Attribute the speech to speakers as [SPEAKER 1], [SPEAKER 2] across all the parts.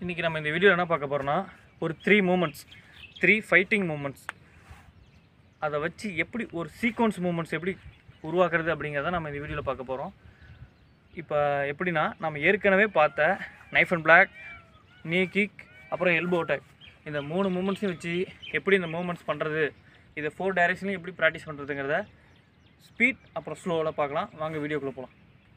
[SPEAKER 1] இன்றைக்கி நம்ம இந்த வீடியோவில் என்ன பார்க்க போகிறோம்னா ஒரு three moments three fighting moments அதை வச்சு எப்படி ஒரு சீக்வன்ஸ் மூமெண்ட்ஸ் எப்படி உருவாக்குறது அப்படிங்கிறத நம்ம இந்த வீடியோவில் பார்க்க போகிறோம் இப்போ எப்படின்னா நம்ம ஏற்கனவே பார்த்த knife and block knee kick அப்புறம் எல்போ அட்டாக் இந்த மூணு மூமெண்ட்ஸையும் வச்சு எப்படி இந்த மூமெண்ட்ஸ் பண்ணுறது இதை ஃபோர் டைரக்ஷன்லையும் எப்படி ப்ராக்டிஸ் பண்ணுறதுங்கிறத ஸ்பீட் அப்புறம் ஸ்லோவில் பார்க்கலாம் வாங்க வீடியோக்குள்ளே போகலாம்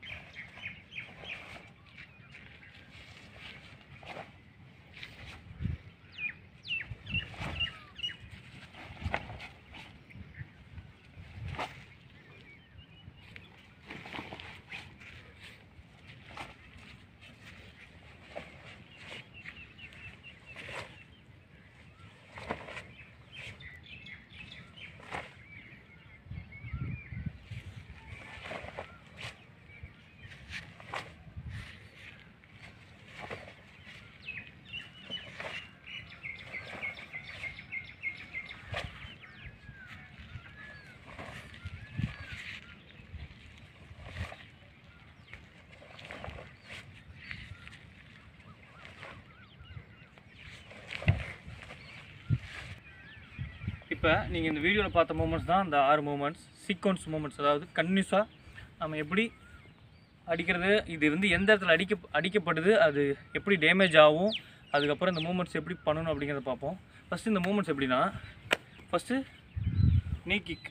[SPEAKER 1] இப்போ நீங்கள் இந்த வீடியோவில் பார்த்த மூமெண்ட்ஸ் தான் இந்த ஆறு மூமெண்ட்ஸ் சீக்வன்ஸ் மூமெண்ட்ஸ் அதாவது கன்யூஸாக நம்ம எப்படி அடிக்கிறது இது வந்து எந்த இடத்துல அடிக்க அடிக்கப்படுது அது எப்படி டேமேஜ் ஆகும் அதுக்கப்புறம் இந்த மூமெண்ட்ஸ் எப்படி பண்ணணும் அப்படிங்கிறத பார்ப்போம் ஃபஸ்ட்டு இந்த மூமெண்ட்ஸ் எப்படின்னா ஃபஸ்ட்டு நீ கிக்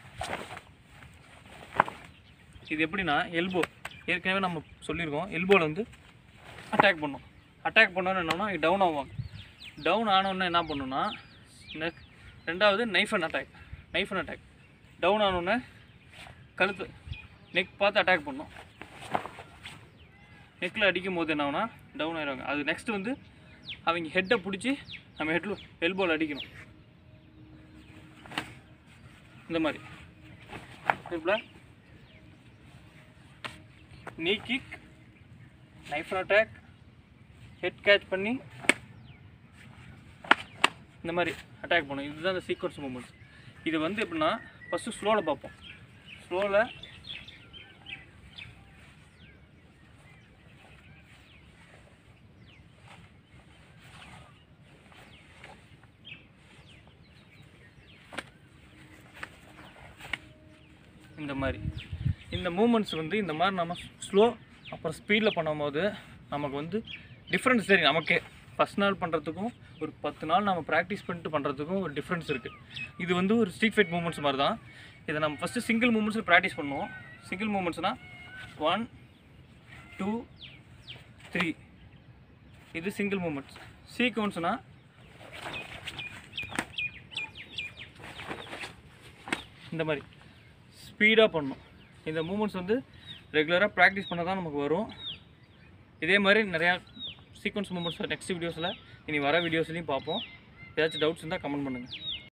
[SPEAKER 1] இது எப்படின்னா எல்போ ஏற்கனவே நம்ம சொல்லியிருக்கோம் எல்போவில் வந்து அட்டாக் பண்ணும் அட்டாக் பண்ணோன்னு என்னன்னா டவுன் ஆகும் டவுன் ஆனோடனே என்ன பண்ணுன்னா நெக் ரெண்டாவது knife and attack knife and attack down ஆனோடனே கழுத்து நெக் பார்த்து அட்டாக் பண்ணும் நெக்கில் அடிக்கும் போது என்ன ஆகும்னா டவுன் ஆயிடுவாங்க அது நெக்ஸ்ட் வந்து அவங்க ஹெட்டை பிடிச்சி நம்ம ஹெட்டில் எல்போவில் அடிக்கணும் இந்த மாதிரி இப்போ knee kick knife attack head catch பண்ணி இந்த மாதிரி அட்டாக் பண்ணும் இதுதான் இந்த சீக்வன்ஸ் மூமெண்ட்ஸ் இது வந்து எப்படின்னா ஃபஸ்ட்டு ஸ்லோவில் பார்ப்போம் ஸ்லோவில் இந்த மாதிரி இந்த மூமெண்ட்ஸ் வந்து இந்த மாதிரி நம்ம ஸ்லோ அப்புறம் ஸ்பீடில் பண்ணும்போது நமக்கு வந்து டிஃப்ரென்ஸ் தெரியும் நமக்கே ஃபஸ்ட் நாள் பண்ணுறதுக்கும் ஒரு பத்து நாள் நம்ம ப்ராக்டிஸ் பண்ணிட்டு பண்ணுறதுக்கும் ஒரு டிஃப்ரென்ஸ் இருக்குது இது வந்து ஒரு ஸ்ட்ரீட் ஃபைட் மூமெண்ட்ஸ் மாதிரி தான் இதை நம்ம ஃபஸ்ட்டு சிங்கிள் மூமெண்ட்ஸில் ப்ராக்டிஸ் பண்ணுவோம் சிங்கிள் மூமெண்ட்ஸ்னால் ஒன் டூ த்ரீ இது சிங்கிள் மூமெண்ட்ஸ் சீக்வன்ஸ்னால் இந்த மாதிரி ஸ்பீடாக பண்ணணும் இந்த மூமெண்ட்ஸ் வந்து ரெகுலராக ப்ராக்டிஸ் பண்ண தான் நமக்கு வரும் இதே மாதிரி நிறையா சீக்வன்ஸ் மூமெண்ட்ஸ் நெக்ஸ்ட் வீடியோஸில் இனி வர வீடியோஸ்லையும் பார்ப்போம் ஏதாச்சும் டவுட்ஸ் இருந்தால் கமெண்ட் பண்ணுங்கள்